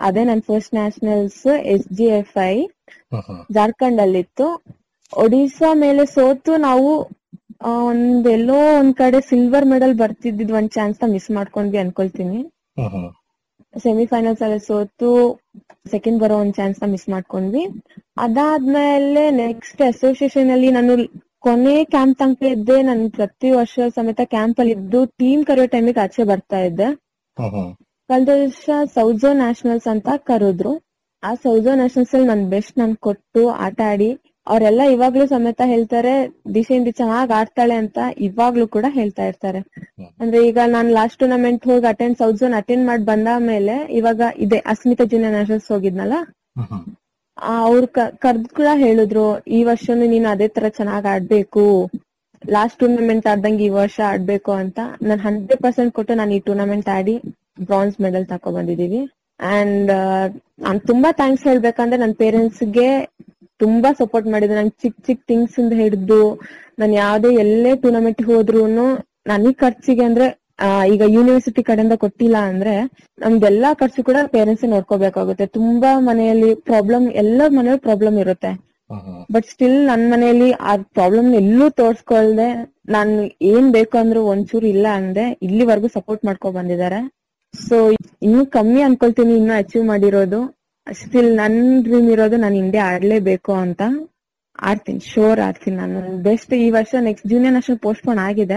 ಅದೇ ನನ್ first nationals S G F I ಹ್ಮ್ ಹ್ಮ್ ಜಾರ್ಖಂಡ್ ಅಲ್ಲಿತ್ತು ಒಡಿಶಾ ಮೇಲೆ ಸೋತು ನಾವು ಆ, ಒಂದ್ ಎಲ್ಲೋ ಒಂದ್ ಕಡೆ ಸಿಲ್ವರ್ ಮೆಡಲ್ ಬರ್ತಿದ್ದಿದ್ ಒಂದ್ ಚಾನ್ಸ್ ನ ಮಿಸ್ ಮಾಡ್ಕೊಂಡ್ವಿ ಅನ್ಕೊಳ್ತೀನಿ ಹ್ಮ್ ಹ್ಮ್ ಸೆಮಿಫೈನಲ್ಸ್ ಅಲ್ಲಿ ಸೋತು ಸೆಕೆಂಡ್ ಬರೋ ಒಂದ್ ಚಾನ್ಸ್ ನ ಮಿಸ್ ಮಾಡ್ಕೊಂಡ್ವಿ ಅದಾದ್ಮೇಲೆ ನೆಕ್ಸ್ಟ್ ಅಸೋಸಿಯೇಷನ್ ಅಲ್ಲಿ ನಾನು ಕೊನೆ ಕ್ಯಾಂಪ್ ತನಕ ಇದ್ದೆ ನಾನು ಪ್ರತಿ ವರ್ಷ ಸಮೇತ ಕ್ಯಾಂಪ್ ಅಲ್ಲಿ ಇದ್ದು ಟೀಮ್ ಕರೆಯೋ ಟೈಮಿಗೆ ಆಚೆ ಬರ್ತಾ ಇದ್ದೆ ಹ್ಮ್ ಹ್ಮ್ ಕಳೆದ ವರ್ಷ ಸೌಜೋ ನ್ಯಾಷನಲ್ಸ್ ಅಂತ ಕರೆದ್ರು ಆ ಸೌಜೋ ನ್ಯಾಷನಲ್ಸ್ ಅಲ್ಲಿ ನನ್ ಬೆಸ್ಟ್ ನನ್ ಕೊಟ್ಟು ಆಟ ಆಡಿ ಅವರೆಲ್ಲ ಇವಾಗ್ಲೂ ಸಮೇತ ಹೇಳ್ತಾರೆ ದಿಶೆಯಿಂದ ಚೆನ್ನಾಗ್ ಆಡ್ತಾಳೆ ಅಂತ ಇವಾಗ್ಲೂ ಕೂಡ ಹೇಳ್ತಾ ಇರ್ತಾರೆ ಅಂದ್ರೆ ಈಗ ನಾನ್ ಲಾಸ್ಟ್ ಟೂರ್ನಮೆಂಟ್ ಹೋಗಿ ಅಟೆಂಡ್ ಸೌತ್ ಝೋನ್ ಅಟೆಂಡ್ ಮಾಡಿ ಬಂದ ಮೇಲೆ ಇವಾಗ ಇದೆ ಅಸ್ಮಿತಾ ಜೂನಿಯರ್ ನ್ಯಾಷನಲ್ಸ್ ಹೋಗಿದ್ನಲ್ಲ ಹ್ಮ್ ಹ್ಮ್ ಅವ್ರು ಕರ್ದ್ ಕೂಡ ಹೇಳಿದ್ರು ಈ ವರ್ಷನು ನೀನು ಅದೇ ತರ ಚೆನ್ನಾಗ್ ಆಡ್ಬೇಕು ಲಾಸ್ಟ್ ಟೂರ್ನಮೆಂಟ್ ಆಡ್ದಂಗೆ ಈ ವರ್ಷ ಆಡ್ಬೇಕು ಅಂತ ನಾನ್ ಹಂಡ್ರೆಡ್ ಪರ್ಸೆಂಟ್ ಕೊಟ್ಟು ನಾನು ಈ ಟೂರ್ನಮೆಂಟ್ ಆಡಿ ಬ್ರಾನ್ಸ್ ಮೆಡಲ್ ತಕೊ ಬಂದಿದೀವಿ ಅಂಡ್ ನಾನ್ ತುಂಬಾ ಥ್ಯಾಂಕ್ಸ್ ಹೇಳ್ಬೇಕಂದ್ರೆ ನನ್ನ ಪೇರೆಂಟ್ಸ್ ಗೆ ತುಂಬಾ ಸಪೋರ್ಟ್ ಮಾಡಿದ್ರು ನಂಗೆ ಚಿಕ್ ಚಿಕ್ ಥಿಂಗ್ಸ್ ಇಂದ ಹಿಡಿದು ನಾನು ಯಾವ್ದೇ ಎಲ್ಲೇ ಟೂರ್ನಮೆಂಟ್ ಹೋದ್ರೂನು ನನಗ್ ಖರ್ಚಿಗೆ ಅಂದ್ರೆ ಆ, ಈಗ ಯೂನಿವರ್ಸಿಟಿ ಕಡೆಯಿಂದ ಕೊಟ್ಟಿಲ್ಲ ಅಂದ್ರೆ ನಮ್ದೆಲ್ಲಾ ಖರ್ಚು ಕೂಡ ಪೇರೆಂಟ್ಸ್ ನೋಡ್ಕೋಬೇಕಾಗುತ್ತೆ ತುಂಬಾ ಮನೆಯಲ್ಲಿ ಪ್ರಾಬ್ಲಮ್ ಎಲ್ಲರ ಮನೆಯಲ್ಲಿ ಪ್ರಾಬ್ಲಮ್ ಇರುತ್ತೆ ಹ್ಮ್ ಹ್ಮ್ ಬಟ್ ಸ್ಟಿಲ್ ನನ್ ಮನೆಯಲ್ಲಿ ಆ ಪ್ರಾಬ್ಲಮ್ ಎಲ್ಲೂ ತೋರ್ಸ್ಕೊಳ್ದೆ ನಾನ್ ಏನ್ ಬೇಕು ಅಂದ್ರೂ ಒಂಚೂರು ಇಲ್ಲ ಅಂದೆ ಇಲ್ಲಿವರೆಗೂ ಸಪೋರ್ಟ್ ಮಾಡ್ಕೊ ಬಂದಿದ್ದಾರೆ ಸೊ ಇನ್ನು ಕಮ್ಮಿ ಅನ್ಕೊಳ್ತೀನಿ ಇನ್ನು ಅಚೀವ್ ಮಾಡಿರೋದು ಸ್ಟಿಲ್ ನನ್ ಡ್ರೀಮ್ ಇರೋದು ನಾನು ಇಂಡಿಯಾ ಆಡ್ಲೇಬೇಕು ಅಂತ ಆಡ್ತೀನಿ ಶೋರ್ ಆಡ್ತೀನಿ ನಾನು ಬೆಸ್ಟ್ ಈ ವರ್ಷ ನೆಕ್ಸ್ಟ್ ಜೂನಿಯರ್ ನ್ಯಾಷನಲ್ ಪೋಸ್ಟ್ಪೋನ್ ಆಗಿದೆ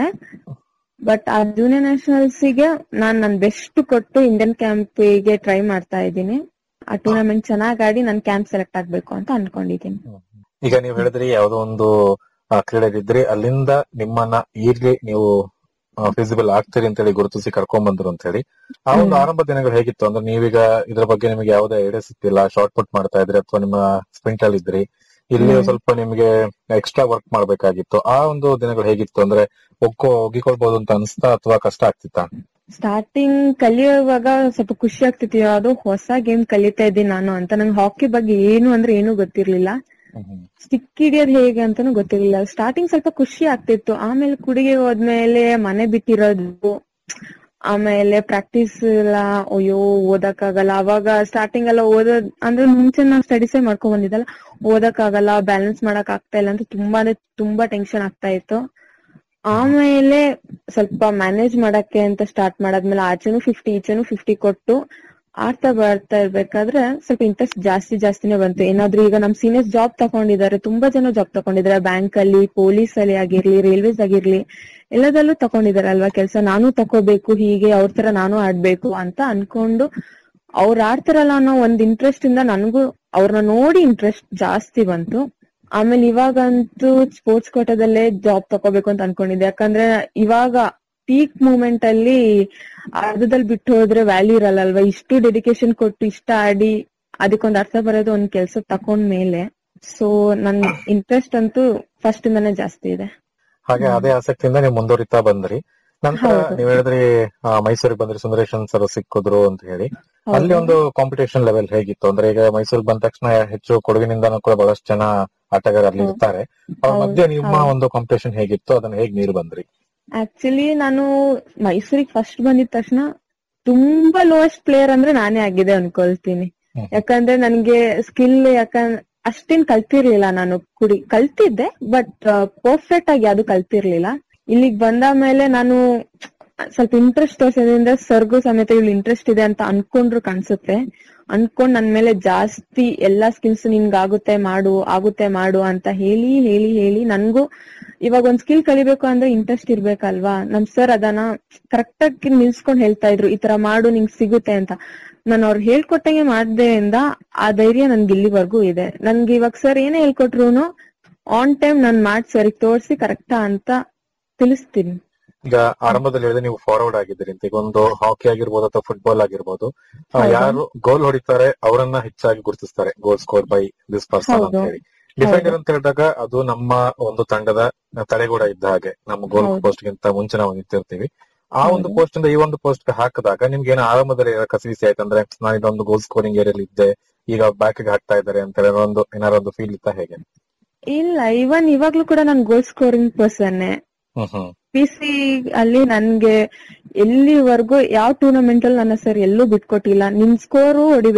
ಬಟ್ ಆ ಜೂನಿಯರ್ ನ್ಯಾಷನಲ್ಸ್ ಗೆ ನಾನ್ ನನ್ ಬೆಸ್ಟ್ ಕೊಟ್ಟು ಇಂಡಿಯನ್ ಕ್ಯಾಂಪ್ ಗೆ ಟ್ರೈ ಮಾಡ್ತಾ ಇದ್ದೀನಿ ಆ ಟೂರ್ನಮೆಂಟ್ ಚೆನ್ನಾಗ್ ಆಡಿ ನನ್ ಕ್ಯಾಂಪ್ ಸೆಲೆಕ್ಟ್ ಆಗ್ಬೇಕು ಅಂತ ಅನ್ಕೊಂಡಿದ್ದೀನಿ ಈಗ ನೀವು ಹೇಳಿದ್ರಿ ಯಾವ್ದೋ ಒಂದು ಆ, ಕ್ರೀಡೆಲಿದ್ರಿ ಅಲ್ಲಿಂದ ನಿಮ್ಮನ್ನ ಈರ್ಲಿ ನೀವು ಫಿಸಿಬಲ್ ಆಗ್ತೀರಿ ಅಂತೇಳಿ ಗುರುತಿಸಿ ಕರ್ಕೊಂಡ್ ಬಂದ್ರು ಅಂತ ಹೇಳಿ ಆ ಒಂದು ಹ್ಮ್. ಆರಂಭ ದಿನಗಳು ಹೇಗಿತ್ತು ಅಂದ್ರೆ ನೀವೀಗ ಇದ್ರ ಬಗ್ಗೆ ನಿಮಗೆ ಯಾವುದೇ ಐಡಿಯಾ ಸಿಕ್ತಿಲ್ಲ ಶಾರ್ಟ್ ಪುಟ್ ಮಾಡ್ತಾ ಇದ್ರಿ ಅಥವಾ ನಿಮ್ಮ ಸ್ಪ್ರಿಂಟ್ ಅಲ್ಲಿ ಇದ್ರಿ ಇಲ್ಲಿ ಹ್ಮ್. ಸ್ವಲ್ಪ ನಿಮ್ಗೆ ಎಕ್ಸ್ಟ್ರಾ ವರ್ಕ್ ಮಾಡ್ಬೇಕಾಗಿತ್ತು ಆ ಒಂದು ದಿನಗಳು ಹೇಗಿತ್ತು ಅಂದ್ರೆ ಒಕ್ಕೋ ಒಗ್ಗಿಕೊಳ್ಬಹುದು ಅಂತ ಅನ್ಸ್ತಾ ಅಥವಾ ಕಷ್ಟ ಆಗ್ತಿತ್ತಾ ಸ್ಟಾರ್ಟಿಂಗ್ ಕಲಿಯುವಾಗ ಸ್ವಲ್ಪ ಖುಷಿ ಆಗ್ತಿತ್ತು ಅದು ಹೊಸ ಗೇಮ್ ಕಲಿತಾ ಇದ್ದೀನಿ ನಾನು ಅಂತ ನಂಗೆ ಹಾಕಿ ಬಗ್ಗೆ ಏನು ಅಂದ್ರೆ ಏನು ಗೊತ್ತಿರ್ಲಿಲ್ಲ ಸ್ಟಿಕ್ ಹಿಡಿಯೋದ್ ಹೇಗೆ ಅಂತಾನು ಗೊತ್ತಿರ್ಲಿಲ್ಲ ಸ್ಟಾರ್ಟಿಂಗ್ ಸ್ವಲ್ಪ ಖುಷಿ ಆಗ್ತಿತ್ತು ಆಮೇಲೆ ಕುಡಿಗೆ ಹೋದ್ಮೇಲೆ ಮನೆ ಬಿಟ್ಟಿರೋದು ಆಮೇಲೆ ಪ್ರಾಕ್ಟೀಸ್ ಎಲ್ಲ ಅಯ್ಯೋ ಓದಕ್ಕಾಗಲ್ಲ ಅವಾಗ ಸ್ಟಾರ್ಟಿಂಗ್ ಎಲ್ಲ ಓದೋದ್ ಅಂದ್ರೆ ಮುಂಚೆ ನಾವು ಸ್ಟಡೀಸೇ ಮಾಡ್ಕೊಂಡ್ ಬಂದಿದ್ದಲ್ಲ ಓದಕ್ಕಾಗಲ್ಲ ಬ್ಯಾಲೆನ್ಸ್ ಮಾಡಕ್ ಆಗ್ತಾ ಇಲ್ಲ ಅಂತ ತುಂಬಾ ಅಂದ್ರೆ ತುಂಬಾ ಟೆನ್ಷನ್ ಆಗ್ತಾ ಇತ್ತು ಆಮೇಲೆ ಸ್ವಲ್ಪ ಮ್ಯಾನೇಜ್ ಮಾಡಕ್ಕೆ ಅಂತ ಸ್ಟಾರ್ಟ್ ಮಾಡಾದ್ಮೇಲೆ ಆಚೆನು ಫಿಫ್ಟಿ ಈಚೆನು ಫಿಫ್ಟಿ ಕೊಟ್ಟು ಆಡ್ತಾ ಬರ್ತಾ ಇರ್ಬೇಕಾದ್ರೆ ಸ್ವಲ್ಪ ಇಂಟ್ರೆಸ್ಟ್ ಜಾಸ್ತಿ ಜಾಸ್ತಿನೇ ಬಂತು ಏನಾದ್ರೂ ಈಗ ನಮ್ ಸೀನಿಯರ್ಸ್ ಜಾಬ್ ತಗೊಂಡಿದ್ದಾರೆ ತುಂಬಾ ಜನ ಜಾಬ್ ತಗೊಂಡಿದ್ದಾರೆ ಬ್ಯಾಂಕ್ ಅಲ್ಲಿ ಪೊಲೀಸ್ ಅಲ್ಲಿ ಆಗಿರ್ಲಿ ರೈಲ್ವೇಸ್ ಆಗಿರ್ಲಿ ಎಲ್ಲದಲ್ಲೂ ತಗೊಂಡಿದ್ದಾರೆ ಅಲ್ವಾ ಕೆಲಸ ನಾನು ತಕೋಬೇಕು ಹೀಗೆ ಅವ್ರ ತರ ನಾನು ಆಡ್ಬೇಕು ಅಂತ ಅನ್ಕೊಂಡು ಅವ್ರು ಆಡ್ತಾರಲ್ಲ ಅನ್ನೋ ಒಂದ್ ಇಂಟ್ರೆಸ್ಟ್ ಇಂದ ನನ್ಗೂ ಅವ್ರನ್ನ ನೋಡಿ ಇಂಟ್ರೆಸ್ಟ್ ಜಾಸ್ತಿ ಬಂತು ಆಮೇಲೆ ಇವಾಗಂತೂ ಸ್ಪೋರ್ಟ್ಸ್ ಕೋಟದಲ್ಲೇ ಜಾಬ್ ತಗೋಬೇಕು ಅಂತ ಅನ್ಕೊಂಡಿದ್ದೆ ಯಾಕಂದ್ರೆ ಇವಾಗ ಪೀಕ್ ಮೂಮೆಂಟ್ ಅಲ್ಲಿ ಅರ್ಧದಲ್ಲಿ ಬಿಟ್ಟು ಹೋದ್ರೆ ವ್ಯಾಲ್ಯೂ ಇರಲ್ಲ ಅಲ್ವಾ ಇಷ್ಟು ಡೆಡಿಕೇಶನ್ ಕೊಟ್ಟು ಇಷ್ಟ ಆಡಿ ಅದಕ್ಕೊಂದ್ ಅರ್ಥ ಬರೋದು ಒಂದ್ ಕೆಲ್ಸ ತಕೊಂಡ್ ಮೇಲೆ ಸೊ ನನ್ ಇಂಟ್ರೆಸ್ಟ್ ಅಂತೂ ಫಸ್ಟ್ ಇಂದಾನೆ ಜಾಸ್ತಿ ಇದೆ ಹಾಗೆ ಅದೇ ಆಸಕ್ತಿಯಿಂದ ನೀವು ಮುಂದುವರಿತಾ ಬಂದ್ರಿ ನಂತರ ಹೌದು. ನೀವ್ ಹೇಳಿದ್ರಿ ಆ, ಮೈಸೂರಿಗೆ ಬಂದ್ರಿ ಸುಂದರೇಶನ್ ಸರ್ ಸಿಕ್ಕಿದ್ರು ಅಂತ ಹೇಳಿ ಹೌದು. ಅಲ್ಲಿ ಒಂದು ಕಾಂಪಿಟೇಷನ್ ಲೆವೆಲ್ ಹೇಗಿತ್ತು ಅಂದ್ರೆ ಈಗ ಮೈಸೂರಿಗೆ ಬಂದ ತಕ್ಷಣ ಹೆಚ್ಚು ಕೊಡಗಿನಿಂದಾನು ಕೂಡ ಬಹಳಷ್ಟು ಜನ ಆಟಗಾರರು ಅಲ್ಲಿ ಹೌದು. ಇರ್ತಾರೆ ಅವ್ರ ಹೌದು, ಮಧ್ಯೆ ನಿಮ್ಮ ಹೌದು. ಒಂದು ಕಾಂಪಿಟೇಷನ್ ಹೇಗಿತ್ತು ಅದನ್ನ ಹೇಗ್ ನೀರು ಬಂದ್ರಿ ಆಕ್ಚುಲಿ ನಾನು ಮೈಸೂರಿಗೆ ಫಸ್ಟ್ ಬಂದಿದ ತಕ್ಷಣ ತುಂಬಾ ಲೋಯೆಸ್ಟ್ ಪ್ಲೇಯರ್ ಅಂದ್ರೆ ನಾನೇ ಆಗಿದೆ ಅನ್ಕೊಳ್ತೀನಿ ಹ್ಮ್. ಯಾಕಂದ್ರೆ ನನ್ಗೆ ಸ್ಕಿಲ್ ಯಾಕಂದ್ರೆ ಅಷ್ಟೇನ್ ಕಲ್ತಿರ್ಲಿಲ್ಲ ನಾನು ಕುಡಿ ಕಲ್ತಿದ್ದೆ ಬಟ್ ಪರ್ಫೆಕ್ಟ್ ಆಗಿ ಯಾವ್ದು ಕಲ್ತಿರ್ಲಿಲ್ಲ ಇಲ್ಲಿಗ್ ಬಂದ ಮೇಲೆ ನಾನು ಸ್ವಲ್ಪ ಇಂಟ್ರೆಸ್ಟ್ ತೋರ್ಸೋದ್ರಿಂದ ಸರ್ಗೂ ಸಮೇತ ಇವ್ಳು ಇಂಟ್ರೆಸ್ಟ್ ಇದೆ ಅಂತ ಅನ್ಕೊಂಡ್ರು ಕಾಣಿಸುತ್ತೆ ಅನ್ಕೊಂಡ್ ನನ್ ಮೇಲೆ ಜಾಸ್ತಿ ಎಲ್ಲಾ ಸ್ಕಿಲ್ಸ್ ನಿನ್ಗ್ ಆಗುತ್ತೆ ಮಾಡು ಆಗುತ್ತೆ ಮಾಡು ಅಂತ ಹೇಳಿ ಹೇಳಿ ಹೇಳಿ ನನ್ಗೂ ಇವಾಗ ಒಂದ್ ಸ್ಕಿಲ್ ಕಲಿಬೇಕು ಅಂದ್ರೆ ಇಂಟ್ರೆಸ್ಟ್ ಇರ್ಬೇಕಲ್ವಾ ನಮ್ ಸರ್ ಅದನ್ನ ಕರೆಕ್ಟ್ ಆಗಿ ನಿಲ್ಸ್ಕೊಂಡ್ ಹೇಳ್ತಾ ಇದ್ರು ಈ ತರ ಮಾಡು ನಿಂಗ್ ಸಿಗುತ್ತೆ ಅಂತ ನಾನು ಅವ್ರು ಹೇಳ್ಕೊಟ್ಟಂಗೆ ಮಾಡ್ದೆಯಿಂದ ಆ ಧೈರ್ಯ ನನ್ಗೆ ಇಲ್ಲಿವರೆಗೂ ಇದೆ ನನ್ಗೆ ಇವಾಗ ಸರ್ ಏನೇ ಹೇಳ್ಕೊಟ್ರುನು ಆನ್ ಟೈಮ್ ನಾನ್ ಮಾಡಿ ಸರಿಗೆ ತೋರ್ಸಿ ಕರೆಕ್ಟಾ ಅಂತ ತಿಳಿಸ್ತೀನಿ ಈಗ ಆರಂಭದಲ್ಲಿ ಹೇಳಿದ್ರೆ ನೀವು ಫಾರ್ವರ್ಡ್ ಆಗಿದ್ದೀರಿ ಅಂತ ಈಗ ಒಂದು ಹಾಕಿ ಆಗಿರ್ಬೋದು ಅಥವಾ ಫುಟ್ಬಾಲ್ ಆಗಿರ್ಬೋದು ಆ, ಹೌದು. ಯಾರು ಗೋಲ್ ಹೊಡಿತಾರೆ ಅವರನ್ನ ಹೆಚ್ಚಾಗಿ ಗುರುತಿಸ್ತಾರೆ goal score by this person ಅಂತ ಹೌದು. ಹೇಳಿ ಡಿಫೆಂಡರ್ ಅಂತ ಹೇಳಿದಾಗ ಅದು ನಮ್ಮ ಒಂದು ತಂಡದ ತಡೆಗೂಡ ಇದ್ದ ಹಾಗೆ ನಮ್ಮ ಗೋಲ್ ಹೌದು. ಪೋಸ್ಟ್ ಗಿಂತ ಮುಂಚೆ ನಾವು ನಿಂತಿರ್ತೀವಿ ಆ ಒಂದು ಹೌದು. ಪೋಸ್ಟ್ ಇಂದ ಈ ಒಂದು ಪೋಸ್ಟ್ ಹಾಕಿದಾಗ ನಿಮ್ಗೆ ಏನೋ ಆರಂಭದಲ್ಲಿ ಏನೋ ಕಸಿವಿಸಿ ಆಯ್ತು ಅಂದ್ರೆ ನಾನು ಇದೊಂದು ಗೋಲ್ ಸ್ಕೋರಿಂಗ್ ಏರಿಯಲ್ಲಿ ಇದ್ದೆ ಈಗ ಬ್ಯಾಕ್ ಗೆ ಹಾಕ್ತಾ ಇದ್ದಾರೆ ಅಂತ ಹೇಳಿ ಒಂದು ಏನಾರ ಒಂದು ಫೀಲ್ ಇತ್ತ ಹೇಗೆ ಇಲ್ಲ ಇವನ್ ಇವಾಗ್ಲೂ ಕೂಡ ನಾನ್ ಗೋಲ್ ಸ್ಕೋರಿಂಗ್ ಪರ್ಸನ್ ಹ್ಮ್ ಹ್ಮ್ ಪಿ ಸಿ ಅಲ್ಲಿ ನನ್ಗೆ ಎಲ್ಲಿವರೆಗೂ ಯಾವ ಟೂರ್ನಮೆಂಟ್ ಅಲ್ಲಿ ನನ್ನ ಸರ್ ಎಲ್ಲೂ ಬಿಟ್ಕೊಟ್ಟಿಲ್ಲ ನಿನ್ ಸ್ಕೋರು ಹೊಡಿಬೇಕು